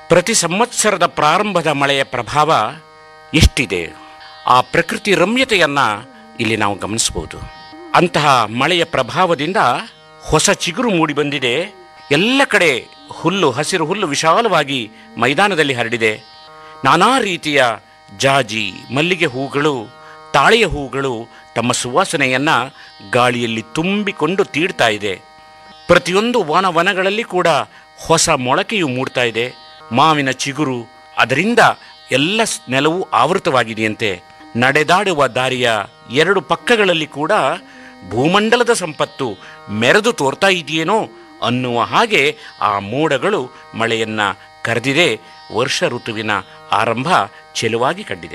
ಪ್ರತಿ ಸಂವತ್ಸರದ ಪ್ರಾರಂಭದ ಮಳೆಯ ಪ್ರಭಾವ ಎಷ್ಟಿದೆ ಆ ಪ್ರಕೃತಿ ರಮ್ಯತೆಯನ್ನ ಇಲ್ಲಿ ನಾವು ಗಮನಿಸಬಹುದು ಅಂತಹ ಮಳೆಯ ಪ್ರಭಾವದಿಂದ ಹೊಸ ಚಿಗುರು ಮೂಡಿ ಬಂದಿದೆ ಎಲ್ಲ ಕಡೆ ಹುಲ್ಲು ಹಸಿರು ಹುಲ್ಲು ವಿಶಾಲವಾಗಿ ಮೈದಾನದಲ್ಲಿ ಹರಡಿದೆ ನಾನಾ ರೀತಿಯ ಜಾಜಿ ಮಲ್ಲಿಗೆ ಹೂಗಳು ತಾಳೆಯ ಹೂಗಳು ತಮ್ಮ ಸುವಾಸನೆಯನ್ನ ಗಾಳಿಯಲ್ಲಿ ತುಂಬಿಕೊಂಡು ತೀಡ್ತಾ ಇದೆ ಪ್ರತಿಯೊಂದು ವನವನಗಳಲ್ಲಿ ಕೂಡ ಹೊಸ ಮೊಳಕೆಯು ಮೂಡ್ತಾ ಇದೆ ಮಾವಿನ ಚಿಗುರು ಅದರಿಂದ ಎಲ್ಲ ಸ್- ನೆಲವೂ ಆವೃತವಾಗಿದೆಯಂತೆ ನಡೆದಾಡುವ ದಾರಿಯ ಎರಡು ಪಕ್ಕಗಳಲ್ಲಿ ಕೂಡ ಭೂಮಂಡಲದ ಸಂಪತ್ತು ಮೆರೆದು ತೋರ್ತಾ ಇದೆಯೇನೋ ಅನ್ನುವ ಹಾಗೆ ಆ ಮೋಡಗಳು ಮಳೆಯನ್ನ ಕರೆದಿದೆ ವರ್ಷ ಋತುವಿನ ಆರಂಭ ಚೆಲುವಾಗಿ ಕಂಡಿದೆ